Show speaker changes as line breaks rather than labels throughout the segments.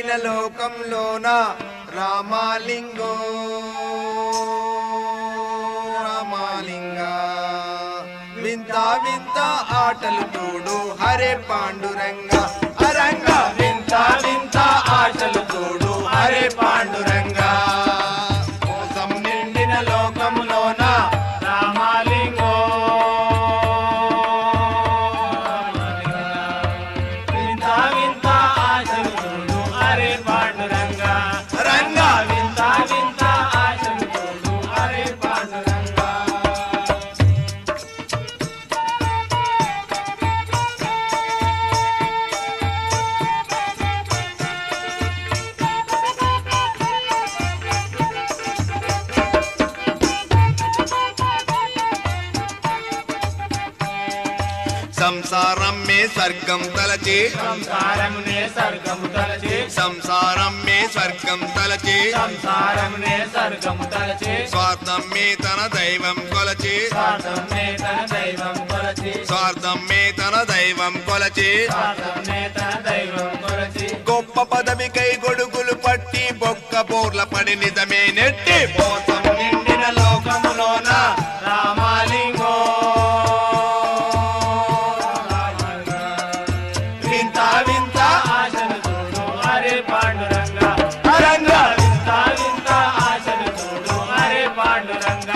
నిండిన లోకంలోన రామాలింగో రామాలింగ వింత వింత ఆటలు తోడు హరే పాండురంగ అరంగ వింత వింత ఆటలు తోడు హరే పాండురంగ మోసం నిండిన లోకంలోన
రామాలింగో వింత వింత ఆశలు చూడు అరే పాండురంగ
రంగ
వింత వింత ఆశలు చూడు అరే పాండురంగ
సంసారం మే స్వర్గం తలచి
సంసారమునే స్వర్గము తలచి
సంసారం మే స్వర్గం తలచి
సంసారమునే స్వర్గము తలచి
స్వార్థం మే తన దైవం కొలచి
స్వార్థమే తన దైవం కొలచి
స్వార్థం మే తన దైవం కొలచి
స్వార్థమే తన దైవం కొలచి
గొప్ప పదవికై గొడుగులు పట్టి బొక్క బోర్ల పడి నిజమే నెట్టి మోసం నిండిన లోకములోన
రామాలింగో
వింత వింత
ఆశలు చూడు అరే పాండురంగ
అరంగ
వింత వింత ఆశలు చూడు అరే పాండురంగ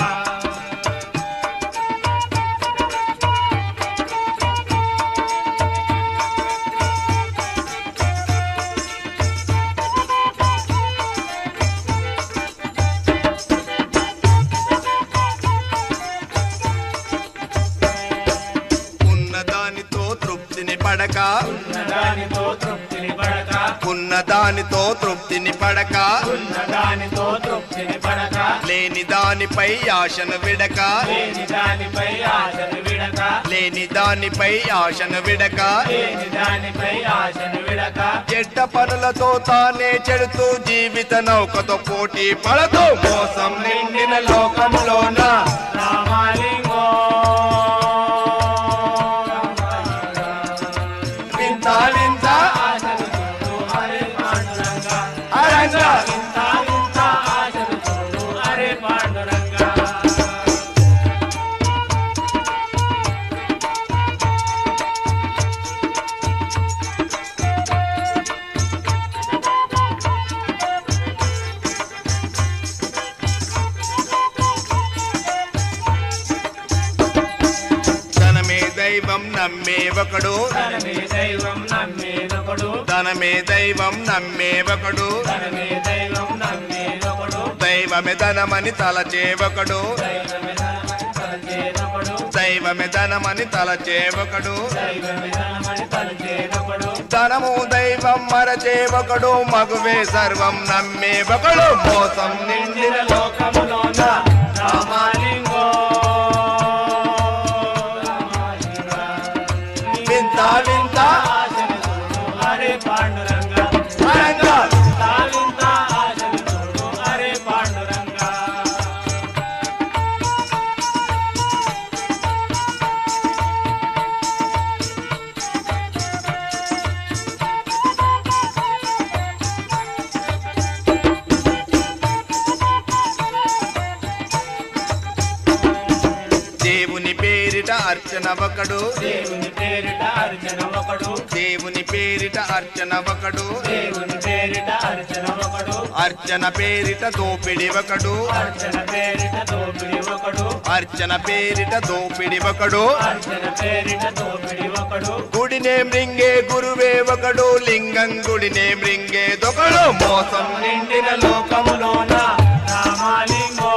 ఉన్నదానితో తృప్తిని పడక
ఉన్నదానితో తృప్తిని పడక
ఉన్నదానితో తృప్తిని పడక
ఉన్నదానితో తృప్తిని పడక
లేని దానిపై ఆశను విడక
లేని దానిపై ఆశను విడక
లేని దానిపై ఆశను విడక
లేని దానిపై ఆశను విడక
చెడ్డ పనులతో తానే చెడుతూ జీవిత నౌకతో పోటీ పడదు మోసం నిండిన లోకంలోన
రామాలింగో
వింత వింత
ఆశలు చూడు అరే పాండురంగ
అరంగ
వింత వింత ఆశలు చూడు అరే పాండురంగ
ధనమే దైవం నమ్మే ఒకడు
తనమే దైవం నమ్మేదొకడు
ధనమే దైవం నమ్మే ఒకడు
తనమే దైవం నమ్మేదొకడు
దైవమే ధనమని తలచే ఒకడు
దైవమే ధనమని తలచేదొకడు
దైవమే ధనమని తలచే ఒకడు
దైవమే ధనమని తలచేదొకడు
ధనము దైవం మరచే ఒకడు మగువే సర్వం నమ్మే ఒకడు మోసం నిండిన
లోకములోన రామాలింగో
వింత వింత
ఆశలు చూడు అరే పాండురంగ
అరంగ
వింత ఆశలు చూడు అరే పాండురంగ
దేవుని పేరిట అర్చన ఒకడు
దేవుని పేరిట అర్చన ఒకడు
దేవుని పేరిట అర్చన ఒకడు
దేవుని పేరిట అర్చన ఒకడు
అర్చన పేరిట దోపిడి ఒకడు
అర్చన పేరిట దోపిడి ఒకడు
అర్చన పేరిట దోపిడి ఒకడు
అర్చన పేరిట దోపిడి ఒకడు
గుడినే మృంగే గురువే ఒకడు లింగం గుడినే మృంగే దొకడు మోసం నిండిన లోకములోన
రామాలింగో